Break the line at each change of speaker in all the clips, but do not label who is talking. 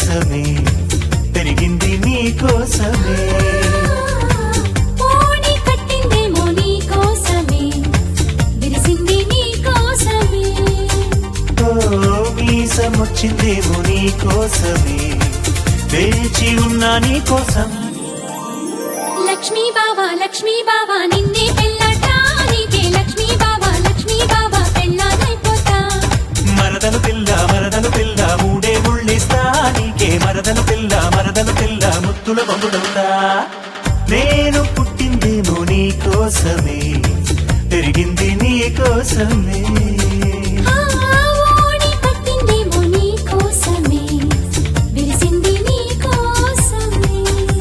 కోసమే పెరిగింది నీ కోసమే
ఓడి కట్టిందేమో నీ కోసమే విరిసింది నీ కోసమే
ఓ మీసం వచ్చిందేమో నీ కోసమే వేచి ఉన్నా నీ కోసం
లక్ష్మీ బావా లక్ష్మీ బావా నిన్నే పెళ్ళటానికే లక్ష్మీ బావా లక్ష్మీ బావా పెళ్ళానైపోతా
మరదలు పిల్ల మరదలు పిల్ల మూడే ముళ్ళిస్తా నీకే మరదలు పిల్ల మరదలు పిల్ల ముత్తుల బొమ్ముడవుతా నేను పుట్టిందేమో నీ కోసమే పెరిగింది నీ కోసమే
ఆ ఓడి కట్టిందేమో నీ కోసమే విరిసింది నీ కోసమే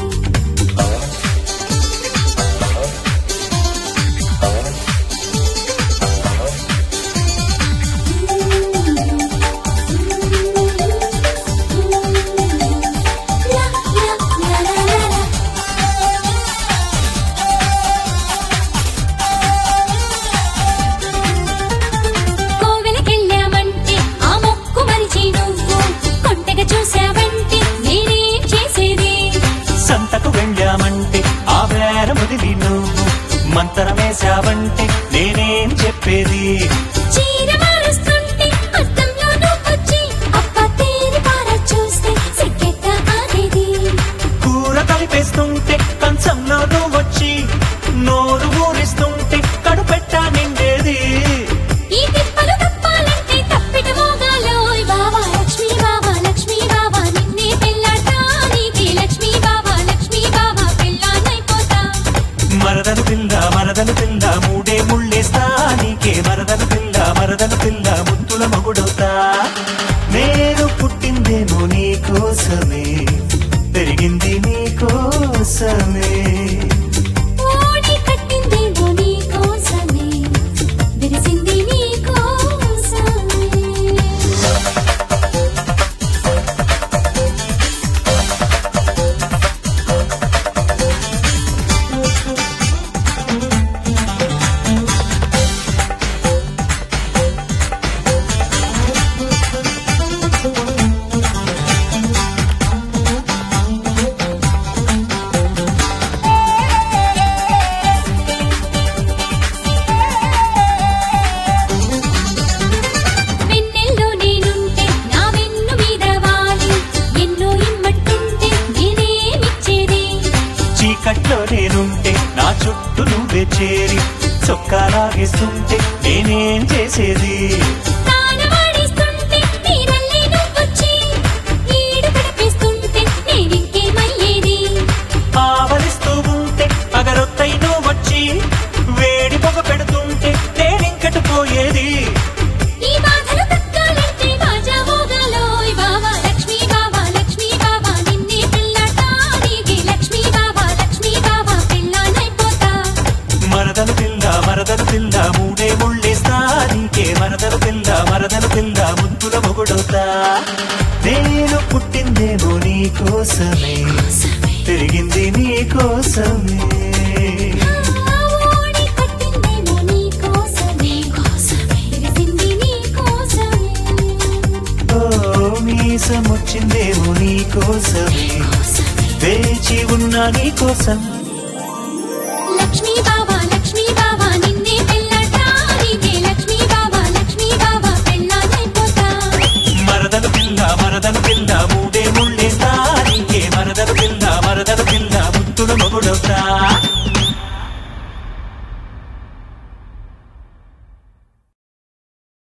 లా లా లా లా లా లా కోవెలకెళ్ళామంటే ఆ మొక్కు మరిచి నువ్వు కొంటెగా చూసావంటే నేనేం చేసేది
సంతకు వెళ్ళామంటే ఆ వేర వదిలి నువ్వు మంతరమేశావంటే నేనేం చెప్పేది
చీర మారుస్తుంటే అద్దంలో నువ్వొచ్చి అప్ప తేరి పార చూస్తే సిగ్గెట్ట ఆగేది
కూర కలిపేస్తుంటే కంచంలో నువ్వు వచ్చి నోరు ఊరిస్తుంటే కడుపెట్టా నిండేది
ఈ తిప్పలు తప్పాలంటే తప్పిట మోగాలోయ్ బావా లక్ష్మీ బావా లక్ష్మీ బావా నిన్నే పెళ్ళాటానికి లక్ష్మీ బావా లక్ష్మీ బావా పెళ్ళానైపోతా
మరదలు పిల్ల మరదలు పిల్ల మూడే ముళ్ళేస్తా నీకే మరదలు పిల్ల మరదలు పిల్ల ముత్తుల మగుడవుతా నేను పుట్టిందేమో నీ కోసమే పెరిగింది నీ కోసమే
ఓడి కట్టిందేమో నీ కోసమే విరిసింది నీ కోసమే వెన్నెల్లో నేనుంటే నా వెన్ను మీద వాలి ఎన్నో ఇమ్మట్టుంటే నేనేమిచ్చేది
చీకట్లో నేనుంటే నా చుట్టూ నువ్వే చేరి చొక్కాలాగేస్తుంటే నేనేం చేసేది
తానవాడిస్తుంటే నీరల్లే నువ్వొచ్చి ఈడు గడిపేస్తుంటే నేనింకేమయ్యేది
ఆవలిస్తూ ఉంటే అగరొత్తై నువ్వు వచ్చి వేడి పొగ పెడుతుంటే నేనింకటి పోయేది
ఈ బాధలు తక్కాలంటే బాజా మోగాలోయ్ బావా లక్ష్మీ బావా లక్ష్మీ బావా నిన్నే పిల్లటానికి లక్ష్మీ బావా లక్ష్మీ బావా పిల్లనైపోతా
మరదలు పిల్ల మరదలు పిల్ల మూడే ముళ్ళేస్తా నీకే మరదలు పిల్ల మరదలు పిల్ల ముద్దుల మొగుడవుతా నేను పుట్టిందేమో నీ కోసమే పెరిగింది నీ కోసమే
ఓడి కట్టిందేమో నీ కోసమే విరిసింది నీ కోసమే
ఓ మీసం వచ్చిందేమో నీ కోసమే వేచి ఉన్నా నీ కోసం
లక్ష్మీ బావా లక్ష్మీ బావా నిన్నే పెళ్ళటానికి లక్ష్మీ బావా లక్ష్మీ బావా పెళ్ళానైపోతా
మరదలు పిల్ల మరదలు పిల్ల మూడే ముళ్ళేస్తా నీకే మరదలు పిల్ల మరదలు పిల్ల ముద్దుల మొగుడవుతా